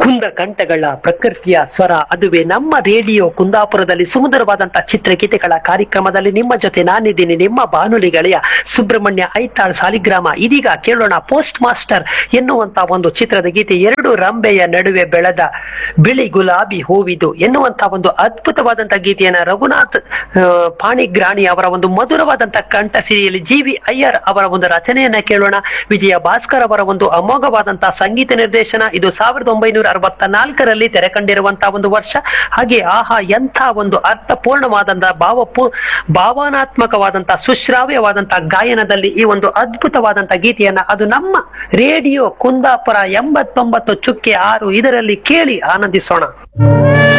ಕುಂದ ಕಂಠಗಳ ಪ್ರಕೃತಿಯ ಸ್ವರ ಅದುವೇ ನಮ್ಮ ರೇಡಿಯೋ ಕುಂದಾಪುರದಲ್ಲಿ ಸುಂದರವಾದಂತಹ ಚಿತ್ರಗೀತೆಗಳ ಕಾರ್ಯಕ್ರಮದಲ್ಲಿ ನಿಮ್ಮ ಜೊತೆ ನಾನಿದ್ದೀನಿ ನಿಮ್ಮ ಬಾನುಲಿ ಗೆಳೆಯ ಸುಬ್ರಹ್ಮಣ್ಯ ಐತಾಳ್ ಸಾಲಿಗ್ರಾಮ ಇದೀಗ ಕೇಳೋಣ ಪೋಸ್ಟ್ ಮಾಸ್ಟರ್ ಎನ್ನುವಂತ ಒಂದು ಚಿತ್ರದ ಗೀತೆ ಎರಡು ರಂಬೆಯ ನಡುವೆ ಬೆಳೆದ ಬಿಳಿ ಗುಲಾಬಿ ಹೂವಿದು ಎನ್ನುವಂತ ಒಂದು ಅದ್ಭುತವಾದಂತಹ ಗೀತೆಯನ್ನ ರಘುನಾಥ್ ಆ, ಪಾಣಿಗ್ರಾಣಿ ಅವರ ಒಂದು ಮಧುರವಾದಂತಹ ಕಂಠ ಸಿರಿಯಲ್ಲಿ ಜಿ ವಿ ಅಯ್ಯರ್ ಅವರ ಒಂದು ರಚನೆಯನ್ನ ಕೇಳೋಣ ವಿಜಯ ಭಾಸ್ಕರ್ ಅವರ ಒಂದು ಅಮೋಘವಾದಂತಹ ಸಂಗೀತ ನಿರ್ದೇಶನ ಇದು ಸಾವಿರದ ಒಂಬೈನೂರ ಅರವತ್ತ ನಾಲ್ಕರಲ್ಲಿ ತೆರೆ ಕಂಡಿರುವಂತಹ ಒಂದು ವರ್ಷ ಹಾಗೆ ಆಹಾ ಎಂಥ ಒಂದು ಅರ್ಥಪೂರ್ಣವಾದಂತಹ ಭಾವಪೂ ಭಾವನಾತ್ಮಕವಾದಂತಹ ಸುಶ್ರಾವ್ಯವಾದಂತಹ ಗಾಯನದಲ್ಲಿ ಈ ಒಂದು ಅದ್ಭುತವಾದಂತಹ ಗೀತೆಯನ್ನ ಅದು ನಮ್ಮ ರೇಡಿಯೋ ಕುಂದಾಪುರ ಎಂಬತ್ತೊಂಬತ್ತು ಚುಕ್ಕೆ ಆರು ಇದರಲ್ಲಿ ಕೇಳಿ ಆನಂದಿಸೋಣ